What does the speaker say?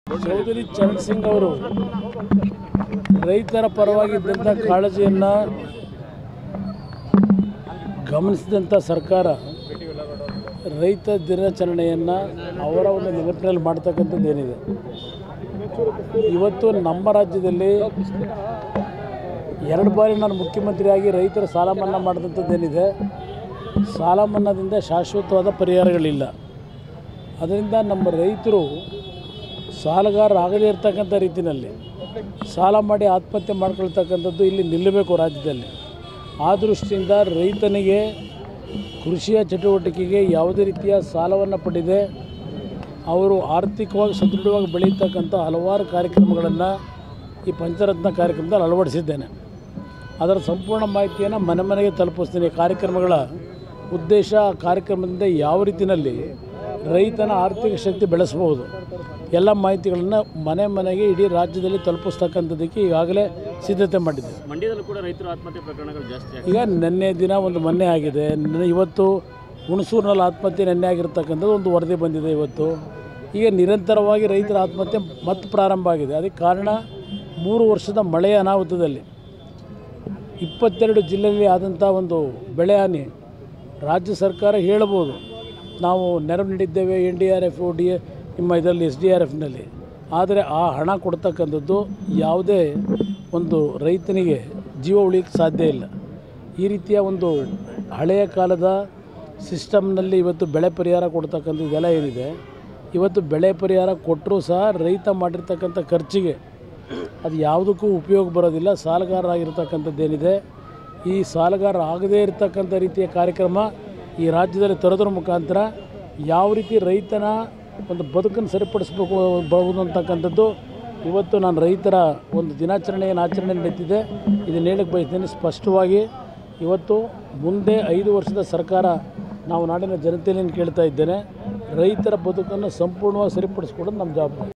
ಚೌಧರಿ ಚರಣ್ ಸಿಂಗ್ ಅವರು ರೈತರ ಪರವಾಗಿದ್ದಂಥ ಕಾಳಜಿಯನ್ನು ಗಮನಿಸಿದಂಥ ಸರ್ಕಾರ ರೈತ ದಿನಾಚರಣೆಯನ್ನು ಅವರ ಒಂದು ನೆನಪಿನಲ್ಲಿ ಮಾಡ್ತಕ್ಕಂಥದ್ದು ಏನಿದೆ ಇವತ್ತು ನಮ್ಮ ರಾಜ್ಯದಲ್ಲಿ ಎರಡು ಬಾರಿ ನಾನು ಮುಖ್ಯಮಂತ್ರಿಯಾಗಿ ರೈತರ ಸಾಲ ಮನ್ನಾ ಮಾಡಿದಂಥದ್ದೇನಿದೆ ಸಾಲ ಮನ್ನಾದಿಂದ ಶಾಶ್ವತವಾದ ಪರಿಹಾರಗಳಿಲ್ಲ ಅದರಿಂದ ನಮ್ಮ ರೈತರು ಸಾಲಗಾರರಾಗದೇ ಇರ್ತಕ್ಕಂಥ ರೀತಿಯಲ್ಲಿ ಸಾಲ ಮಾಡಿ ಆತ್ಮಹತ್ಯೆ ಮಾಡ್ಕೊಳ್ತಕ್ಕಂಥದ್ದು ಇಲ್ಲಿ ನಿಲ್ಲಬೇಕು ರಾಜ್ಯದಲ್ಲಿ ಆ ದೃಷ್ಟಿಯಿಂದ ರೈತನಿಗೆ ಕೃಷಿಯ ಚಟುವಟಿಕೆಗೆ ಯಾವುದೇ ರೀತಿಯ ಸಾಲವನ್ನು ಪಡೆದೇ ಅವರು ಆರ್ಥಿಕವಾಗಿ ಸದೃಢವಾಗಿ ಬೆಳೀತಕ್ಕಂಥ ಹಲವಾರು ಕಾರ್ಯಕ್ರಮಗಳನ್ನು ಈ ಪಂಚರತ್ನ ಕಾರ್ಯಕ್ರಮದಲ್ಲಿ ಅಳವಡಿಸಿದ್ದೇನೆ ಅದರ ಸಂಪೂರ್ಣ ಮಾಹಿತಿಯನ್ನು ಮನೆ ಮನೆಗೆ ತಲುಪಿಸ್ತೀನಿ ಕಾರ್ಯಕ್ರಮಗಳ ಉದ್ದೇಶ ಆ ಕಾರ್ಯಕ್ರಮದಿಂದ ಯಾವ ರೀತಿಯಲ್ಲಿ ರೈತನ ಆರ್ಥಿಕ ಶಕ್ತಿ ಬೆಳೆಸಬಹುದು ಎಲ್ಲ ಮಾಹಿತಿಗಳನ್ನು ಮನೆ ಮನೆಗೆ ಇಡೀ ರಾಜ್ಯದಲ್ಲಿ ತಲುಪಿಸ್ತಕ್ಕಂಥದ್ದಕ್ಕೆ ಈಗಾಗಲೇ ಸಿದ್ಧತೆ ಮಾಡಿದ್ದೇವೆ ಮಂಡ್ಯದಲ್ಲೂ ಕೂಡ ರೈತರು ಆತ್ಮಹತ್ಯೆ ಪ್ರಕರಣಗಳು ಜಾಸ್ತಿ ಆಗಿದೆ ಈಗ ನಿನ್ನೆ ದಿನ ಒಂದು ಮೊನ್ನೆ ಆಗಿದೆ ನಿನ್ನೆ ಇವತ್ತು ಹುಣಸೂರಿನಲ್ಲಿ ಆತ್ಮಹತ್ಯೆ ನಿನ್ನೆ ಆಗಿರ್ತಕ್ಕಂಥದ್ದು ಒಂದು ವರದಿ ಬಂದಿದೆ ಇವತ್ತು ಈಗ ನಿರಂತರವಾಗಿ ರೈತರ ಆತ್ಮಹತ್ಯೆ ಮತ್ತೆ ಪ್ರಾರಂಭ ಆಗಿದೆ ಅದಕ್ಕೆ ಕಾರಣ ಮೂರು ವರ್ಷದ ಮಳೆಯ ಅನಾಹುತದಲ್ಲಿ ಇಪ್ಪತ್ತೆರಡು ಜಿಲ್ಲೆಯಲ್ಲಿ ಆದಂಥ ಒಂದು ಬೆಳೆ ಹಾನಿ ರಾಜ್ಯ ಸರ್ಕಾರ ಹೇಳ್ಬೋದು ನಾವು ನೆರವು ನೀಡಿದ್ದೇವೆ N D R F D ನಿಮ್ಮ ಇದರಲ್ಲಿ ಎಸ್ ಡಿ ಆರ್ ಎಫ್ನಲ್ಲಿ ಆದರೆ ಆ ಹಣ ಕೊಡ್ತಕ್ಕಂಥದ್ದು ಯಾವುದೇ ಒಂದು ರೈತನಿಗೆ ಜೀವ ಉಳಿಯಕ್ಕೆ ಸಾಧ್ಯ ಇಲ್ಲ ಈ ರೀತಿಯ ಒಂದು ಹಳೆಯ ಕಾಲದ ಸಿಸ್ಟಮ್ನಲ್ಲಿ ಇವತ್ತು ಬೆಳೆ ಪರಿಹಾರ ಕೊಡ್ತಕ್ಕಂಥ ಇದೆಲ್ಲ ಏನಿದೆ ಇವತ್ತು ಬೆಳೆ ಪರಿಹಾರ ಕೊಟ್ಟರೂ ಸಹ ರೈತ ಮಾಡಿರ್ತಕ್ಕಂಥ ಖರ್ಚಿಗೆ ಅದು ಯಾವುದಕ್ಕೂ ಉಪಯೋಗ ಬರೋದಿಲ್ಲ ಸಾಲಗಾರರಾಗಿರ್ತಕ್ಕಂಥದ್ದೇನಿದೆ ಈ ಸಾಲಗಾರ ಆಗದೇ ಇರತಕ್ಕಂಥ ರೀತಿಯ ಕಾರ್ಯಕ್ರಮ ಈ ರಾಜ್ಯದಲ್ಲಿ ತರೋದ್ರ ಮುಖಾಂತರ ಯಾವ ರೀತಿ ರೈತನ ಒಂದು ಬದುಕನ್ನು ಸರಿಪಡಿಸ್ಬೇಕು ಬಹುದು ಅಂತಕ್ಕಂಥದ್ದು ಇವತ್ತು ನಾನು ರೈತರ ಒಂದು ದಿನಾಚರಣೆ ಏನು ಆಚರಣೆ ನಡೀತಿದೆ ಇದನ್ನು ಹೇಳಕ್ಕೆ ಬಯಸ್ತೇನೆ ಸ್ಪಷ್ಟವಾಗಿ ಇವತ್ತು ಮುಂದೆ ಐದು ವರ್ಷದ ಸರ್ಕಾರ ನಾವು ನಾಡಿನ ಜನತೆಯಲ್ಲಿ ಕೇಳ್ತಾ ಇದ್ದೇನೆ ರೈತರ ಬದುಕನ್ನು ಸಂಪೂರ್ಣವಾಗಿ ಸರಿಪಡಿಸ್ಕೊಡೋದು ನಮ್ಮ ಜವಾಬ್ದಾರಿ